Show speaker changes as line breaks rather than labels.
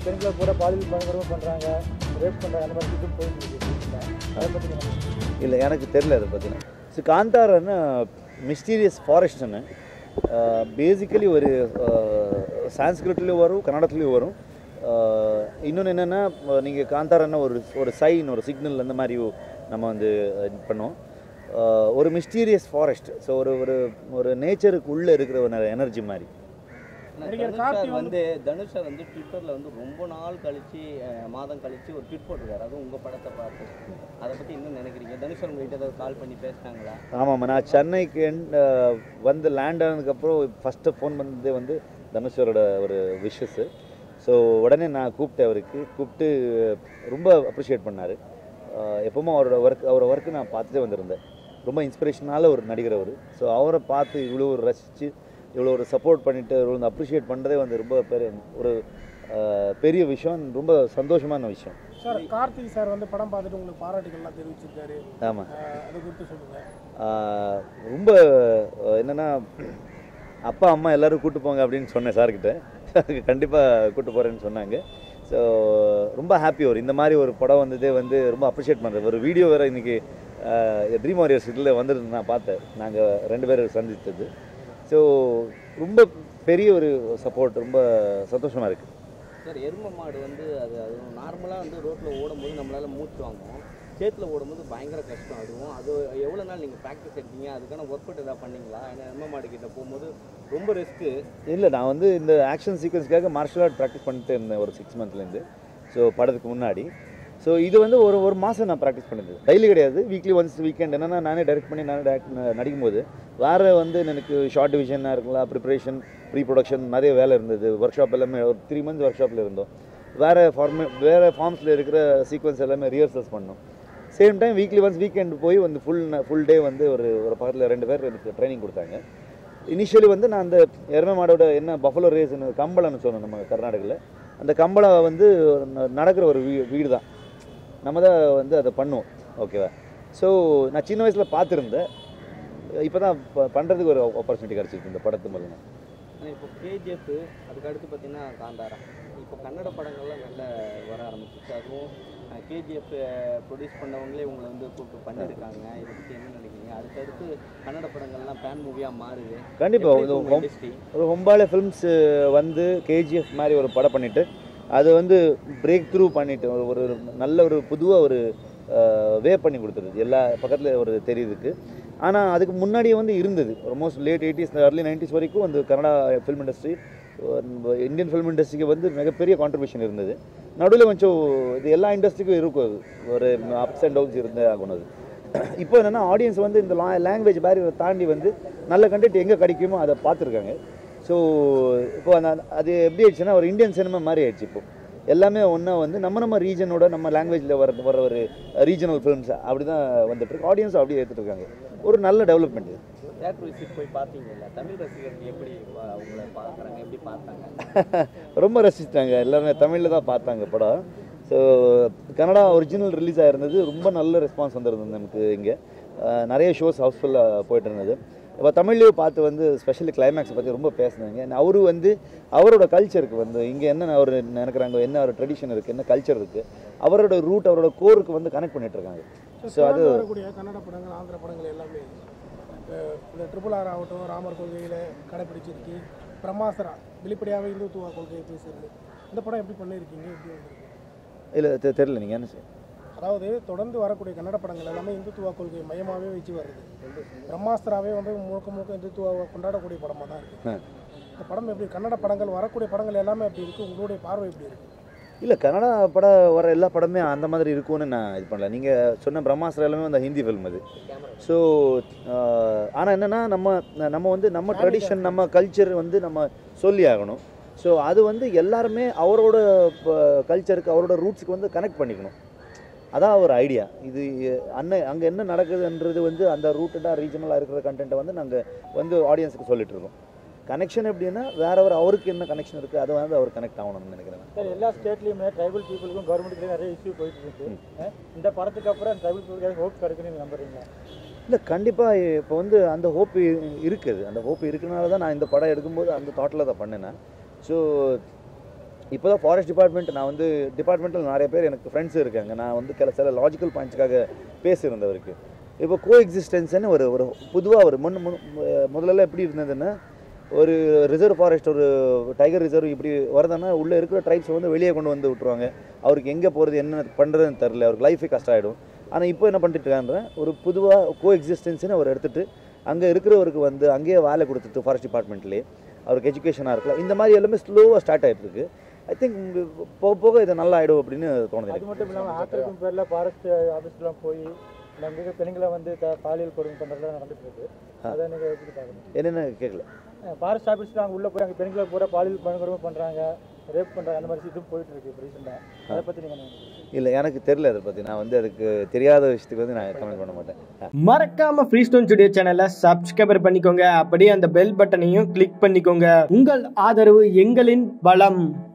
பெண்களை கூட பாலியல் பயங்கரமாக பண்ணுறாங்க ரேப் பண்ணுறாங்க அந்த மாதிரி இதுவும் போயிட்டு இருக்கு அதை பற்றி நீங்கள்
இல்லை எனக்கு தெரியல அதை பற்றின ஸோ காந்தாரன்னு மிஸ்டீரியஸ் ஃபாரஸ்ட்னு பேசிக்கலி ஒரு சான்ஸ்கிரிட்லேயும் வரும் கன்னடத்துலேயும் வரும் இன்னொன்று என்னென்னா நீங்கள் காந்தாரன்னா ஒரு ஒரு சைன் ஒரு சிக்னல் அந்த மாதிரி நம்ம வந்து இது பண்ணோம் ஆஹ் ஒரு மிஸ்டீரியஸ் ஃபாரஸ்ட் ஸோ ஒரு ஒரு ஒரு நேச்சருக்கு உள்ளே இருக்கிற ஒரு எனர்ஜி மாதிரி
நடிகர்
தனுஷ்
கார்த்தி
சார் வந்து தனுஷ் சார் வந்து ட்விட்டரில் வந்து ரொம்ப நாள் கழிச்சு அஹ், மாதம் கழிச்சு ஒரு ட்விட் போட்டிருக்காரு அதுவும் உங்கள் படத்தை பார்த்து அதை பற்றி என்ன நினைக்கிறீங்க தனுஷ் சார் உங்கள்கிட்ட ஏதாவது கால் பண்ணி பேசினாங்களா
ஆமாம் நான் சென்னைக்கு end, ஆஹ், வந்து லேண்ட் ஆனதுக்கப்புறம் ஃபஸ்ட்டு ஃபோன் பண்ணதே வந்து தனுஷரோட ஒரு விஷஸ்ஸு ஸோ உடனே நான் கூப்பிட்டேன் அவருக்கு கூப்பிட்டு ரொம்ப அப்ரிஷியேட் பண்ணார் எப்பவுமே அவரோட ஒர்க் அவரோட ஒர்க்கு நான் பார்த்துட்டே வந்திருந்தேன் ரொம்ப இன்ஸ்பிரேஷனால ஒரு நடிகர் அவர் ஸோ அவரை பார்த்து இவ்வளோ ஒரு ரசித்து இவ்வளோ ஒரு சப்போர்ட் பண்ணிட்டு இவ்வளோ வந்து அப்ரிஷியேட் பண்ணுறதே வந்து ரொம்ப பெரிய ஒரு ஆஹ், பெரிய விஷயம் ரொம்ப சந்தோஷமான விஷயம்
சார் கார்த்திக் சார் வந்து படம் பார்த்துட்டு உங்களுக்கு பாராட்டுகள்லாம் தெரிவிச்சிருக்காரு
ஆமாம்
அஹ் அது குறித்து சொல்லுங்கள்
ஆஹ் ரொம்ப ஆஹ் என்னன்னா அப்பா அம்மா எல்லாரும் கூட்டு போங்க அப்படின்னு சொன்னேன் சார்கிட்ட கண்டிப்பாக கூட்டு போகிறேன்னு சொன்னாங்க ஸோ ரொம்ப ஹாப்பி ஒரு இந்த மாதிரி ஒரு படம் வந்ததே வந்து ரொம்ப அப்ரிஷியேட் பண்ணுறேன் ஒரு வீடியோ வேறு இன்றைக்கி ட்ரீம் வாரியர்ஸ் இதில் வந்திருந்து நான் பார்த்தேன் நாங்கள் ரெண்டு பேரும் சந்தித்தது ஸோ ரொம்ப பெரிய ஒரு சப்போர்ட் ரொம்ப சந்தோஷமாக இருக்குது
சார் எரும மாடு வந்து அது அது நார்மலாக வந்து ரோட்டில் ஓடும்போது நம்மளால் மூச்சு வாங்கும் சேத்துல ஓடும்போது பயங்கர கஷ்டம் அதுவும் அது எவ்வளோ நாள் நீங்கள் ப்ராக்டிஸ் எடுத்தீங்க அதுக்கான ஒர்க் அவுட் ஏதாவது பண்ணீங்களா ஏன்னா எரும மாடு கிட்ட போகும்போது ரொம்ப ரிஸ்க்கு
இல்லை நான் வந்து இந்த ஆக்ஷன் சீக்வன்ஸ்க்காக மார்ஷல் ஆர்ட் ப்ராக்டிஸ் பண்ணிட்டு இருந்தேன் ஒரு சிக்ஸ் மந்த்லேருந்து ஸோ படத்துக்கு முன்னாடி ஸோ இது வந்து ஒரு ஒரு மாதம் நான் ப்ராக்டிஸ் பண்ணிது டெய்லி கிடையாது வீக்லி ஒன்ஸ் வீக்கெண்ட் என்னன்னா நானே டைரக்ட் பண்ணி நானே direct ந- நடிக்கும்போது வேறு வந்து எனக்கு ஷார்ட் டிவிஷனாக இருக்கலாம் ப்ரிப்பரேஷன் ப்ரீ ப்ரொடக்ஷன் நிறைய வேலை இருந்தது ஒர்க் ஷாப் எல்லாமே ஒரு த்ரீ மந்த்ஸ் ஒர்க் ஷாப்பில் இருந்தோம் வேறு ஃபார்மே வேறு ஃபார்ம்ஸில் இருக்கிற சீக்வன்ஸ் எல்லாமே ரிஹர்சல்ஸ் பண்ணோம் same time weekly once weekend போய் வந்து ஃபுல் ஃபுல் டே வந்து ஒரு ஒரு பக்கத்தில் ரெண்டு பேர் எனக்கு ட்ரைனிங் கொடுத்தாங்க இனிஷியலி வந்து நான் அந்த எருமை மாடோட என்ன பஃபலோ ரேஸ்னு கம்பளம்னு சொன்னோம் நம்ம கர்நாடகில் அந்த கம்பளம் வந்து ந- நடக்கிற ஒரு வீ வீடு தான் நம்ம தான் வந்து அதை பண்ணுவோம் ஓகேவா ஸோ நான் சின்ன வயசில் பார்த்துருந்தேன் இப்போ தான் பண்ணுறதுக்கு ஒரு ஆப்பர்ச்சுனிட்டி கிடச்சிருக்கு இந்த படத்து மூலமா
ஆனால் இப்போ கேஜிஎஃப் அதுக்கு அடுத்து பார்த்தீங்கன்னா காந்தாரா இப்போ கன்னட படங்கள்லாம் நல்ல வர ஆரம்பிச்சிச்சு அதுவும் கேஜிஎஃப் ப்ரொடியூஸ் பண்ணவங்களே உங்களை வந்து கூப்பிட்டு பண்ணியிருக்காங்க இதை பற்றி என்ன நினைக்கிறீங்க அதுக்கடுத்து கன்னட படங்கள்லாம் பேன் மூவியாக மாறுது
கண்டிப்பாக இது ஹோம்
இண்டஸ்ட்ரி
ஒரு ஹொம்பாலே ஃபிலிம்ஸ் வந்து கேஜிஎஃப் மாதிரி ஒரு படம் பண்ணிட்டு அது வந்து பிரேக் த்ரூ பண்ணிட்டு ஒரு ஒரு நல்ல ஒரு புதுவாக ஒரு வே பண்ணி கொடுத்துருது எல்லா பக்கத்தில் ஒரு தெரியுதுக்கு ஆனால் அதுக்கு முன்னாடியே வந்து இருந்தது almost late eighties early nineties வரைக்கும் அந்த Kannada film industry Indian film இண்டஸ்ட்ரிக்கு வந்து மிகப்பெரிய கான்ட்ரிபியூஷன் இருந்தது நடுவில் கொஞ்சம் இது எல்லா இண்டஸ்ட்ரிக்கும் இருக்கும் அது ஒரு அப்ஸ் அண்ட் டவுன்ஸ் இருந்தே ஆகணும் அது இப்போ என்னென்னா ஆடியன்ஸ் வந்து இந்த லா லாங்குவேஜ் பேரியரை தாண்டி வந்து நல்ல கண்டென்ட் எங்கே கிடைக்குமோ அதை பார்த்துருக்காங்க ஸோ இப்போ அந்த அது எப்படி ஆயிடுச்சுன்னா ஒரு இந்தியன் சினிமா மாதிரி ஆயிடுச்சு இப்போ எல்லாமே ஒன்றா வந்து நம்ம நம்ம ரீஜனோட நம்ம லாங்குவேஜில் வர வர ஒரு ரீஜனல் ஃபிலிம்ஸ் அப்படி தான் வந்துட்டு இருக்கு ஆடியன்ஸ் அப்படியே ஏற்றுட்டு இருக்காங்க ஒரு நல்ல டெவலப்மெண்ட் இது
தேட்டர் விசிட் போய் பார்த்தீங்கல்ல தமிழ் ரசிகர்கள் எப்படி வ- உங்களை பார்க்குறாங்க எப்படி பார்த்தாங்க
ரொம்ப ரசிச்சிட்டாங்க எல்லாமே தமிழில் தான் பார்த்தாங்க படம் ஸோ கன்னடா ஒரிஜினல் ரிலீஸ் ஆயிருந்தது ரொம்ப நல்ல ரெஸ்பான்ஸ் வந்திருந்தது நமக்கு இங்கே நிறைய ஷோஸ் ஹவுஸ்ஃபுல்லாக போயிட்டு இருந்தது இப்போ தமிழ்லேயும் பார்த்து வந்து ஸ்பெஷலி கிளைமேக்ஸை பற்றி ரொம்ப பேசுனாங்க அவரு வந்து அவரோட கல்ச்சருக்கு வந்து இங்கே என்ன அவர் நினைக்கிறாங்க என்ன ஒரு ட்ரெடிஷன் இருக்குது என்ன கல்ச்சர் இருக்குது அவரோட ரூட் அவரோட கோருக்கு வந்து கனெக்ட் பண்ணிட்டு இருக்காங்க ஸோ அது
வரக்கூடிய கன்னட படங்கள் ஆந்திர படங்கள் எல்லாமே அஹ் இந்த ட்ரிபிள் ஆர் ஆகட்டும் ராமர் கொள்கையில் கடைப்பிடிச்சிருக்கு பிரம்மாசரா வெளிப்படையாகவே இந்துத்துவ கொள்கையை பேசுறது இந்த படம் எப்படி பண்ணியிருக்கீங்க எப்படி வந்திருக்கு
இல்லை தெரியல நீங்கள் என்ன செய்ய
அதாவது தொடர்ந்து வரக்கூடிய கன்னட படங்கள் எல்லாமே இந்துத்துவ கொள்கையை மையமாகவே வச்சு வருது பிரம்மாஸ்திராவே வந்து முழுக்க முழுக்க இந்துத்துவாவை கொண்டாடக்கூடிய படமாக தான் இருக்குது இந்த படம் எப்படி கன்னட படங்கள் வரக்கூடிய படங்கள் எல்லாமே எப்படி இருக்குது உங்களுடைய பார்வை எப்படி இருக்குது
இல்லை கன்னடா படம் வர எல்லா படமே அந்த மாதிரி இருக்கும்னு நான் இது பண்ணல நீங்கள் சொன்ன பிரம்மாஸ்திரம் எல்லாமே அந்த ஹிந்தி ஃபில்ம் அது ஸோ ஆனால் என்னென்னா நம்ம நம்ம வந்து நம்ம ட்ரெடிஷன் நம்ம கல்ச்சர் வந்து நம்ம சொல்லி ஆகணும் ஸோ அது வந்து எல்லாருமே அவரோட கல்ச்சருக்கு அவரோட ரூட்ஸுக்கு வந்து கனெக்ட் பண்ணிக்கணும் அதான் ஒரு ஐடியா இது அண்ணன் அங்கே என்ன நடக்குதுன்றது வந்து அந்த ரூட்டடாக ரீஜனலாக இருக்கிற கண்டென்ட்டை வந்து நாங்கள் வந்து ஆடியன்ஸுக்கு சொல்லிட்டு இருக்கோம் கனெக்ஷன் எப்படின்னா வேற ஒரு அவருக்கு என்ன கனெக்ஷன் இருக்குது அதை வந்து அவர் கனெக்ட் ஆகணும்னு நினைக்கிறேன்
சார் எல்லா ஸ்டேட்லேயுமே ட்ரைபல் பீப்புளுக்கும் கவர்மெண்ட்டுக்கு நிறைய இஷ்யூ போயிட்டு இருக்கு அஹ் இந்த படத்துக்கு அப்புறம் ட்ரைபல் பீப்புளுக்கு ஹோப் கிடைக்குன்னு நீங்க நம்புறீங்களா
இல்லை கண்டிப்பாக இப்போ வந்து அந்த ஹோப் இருக்குது அந்த ஹோப் இருக்கனால தான் நான் இந்த படம் எடுக்கும்போது அந்த தாட்டில் தான் பண்ணினேன் ஸோ இப்போ தான் ஃபாரஸ்ட் டிபார்ட்மெண்ட் நான் வந்து டிபார்ட்மெண்ட்டில் நிறைய பேர் எனக்கு ஃப்ரெண்ட்ஸ் இருக்காங்க நான் வந்து சில சில லாஜிக்கல் பாயிண்ட்ஸ்க்காக பேசியிருந்தவருக்கு இப்போ கோ எக்ஸிஸ்டன்ஸ்னு ஒரு ஒரு பொதுவாக ஒரு முன் முன் முதல்ல எப்படி இருந்ததுன்னா ஒரு ரிசர்வ் ஃபாரஸ்ட் ஒரு டைகர் ரிசர்வ் இப்படி வருதுன்னா உள்ளே இருக்கிற ட்ரைப்ஸ் வந்து வெளியே கொண்டு வந்து விட்ருவாங்க அவருக்கு எங்கே போகிறது என்ன பண்ணுறதுன்னு தெரில அவருக்கு லைஃபே கஷ்டம் ஆகிடும் ஆனால் இப்போ என்ன பண்ணிட்டு இருக்கான்ற ஒரு பொதுவாக கோ எக்ஸிஸ்டன்ஸ்னு அவர் எடுத்துகிட்டு அங்கே இருக்கிறவருக்கு வந்து அங்கேயே வேலை கொடுத்துட்டு ஃபாரஸ்ட் டிபார்ட்மெண்ட்லேயே அவருக்கு எஜுகேஷனாக இருக்கலாம் இந்த மாதிரி எல்லாமே ஸ்லோவாக ஸ்டார்ட் ஆகிட்டு இருக்கு ஐ திங்க் போக போக இது நல்லா ஆகிடும் அப்படின்னு தோணுது
அது
எனக்கு.
மட்டும் இல்லாமல் ஆக்கிரமிப்பு பேரில் ஃபாரஸ்ட் ஆஃபீஸ்லாம் போய் நம்ம பெண்களை வந்து த- பாலியல் கொடுமை பண்ணுறதுலாம் நடந்துட்டு இருக்கு அதை நீங்கள் எப்படி பார்க்கணும்
என்னென்ன கேட்கல
ஃபாரஸ்ட் ஆஃபீஸில் அங்கே உள்ளே போய் அங்கே பெண்களை பூரா பாலியல் கொடுமை பண்ணுறாங்க ரேப் பண்ணுறாங்க அந்த மாதிரி இதுவும் போயிட்டு இருக்கு இப்போ ரீசெண்டாக அதை பற்றி நீங்கள் நினைக்கிறீங்க
இல்லை எனக்கு தெரியல அதை பற்றி நான் வந்து அதுக்கு தெரியாத விஷயத்துக்கு வந்து நான் கமெண்ட் பண்ண மாட்டேன்
மறக்காம ஃப்ரீ ஸ்டோன் ஸ்டுடியோ சேனலை சப்ஸ்கிரைபர் பண்ணிக்கோங்க அப்படியே அந்த பெல் பட்டனையும் கிளிக் பண்ணிக்கோங்க உங்கள் ஆதரவு எங்களின் பலம்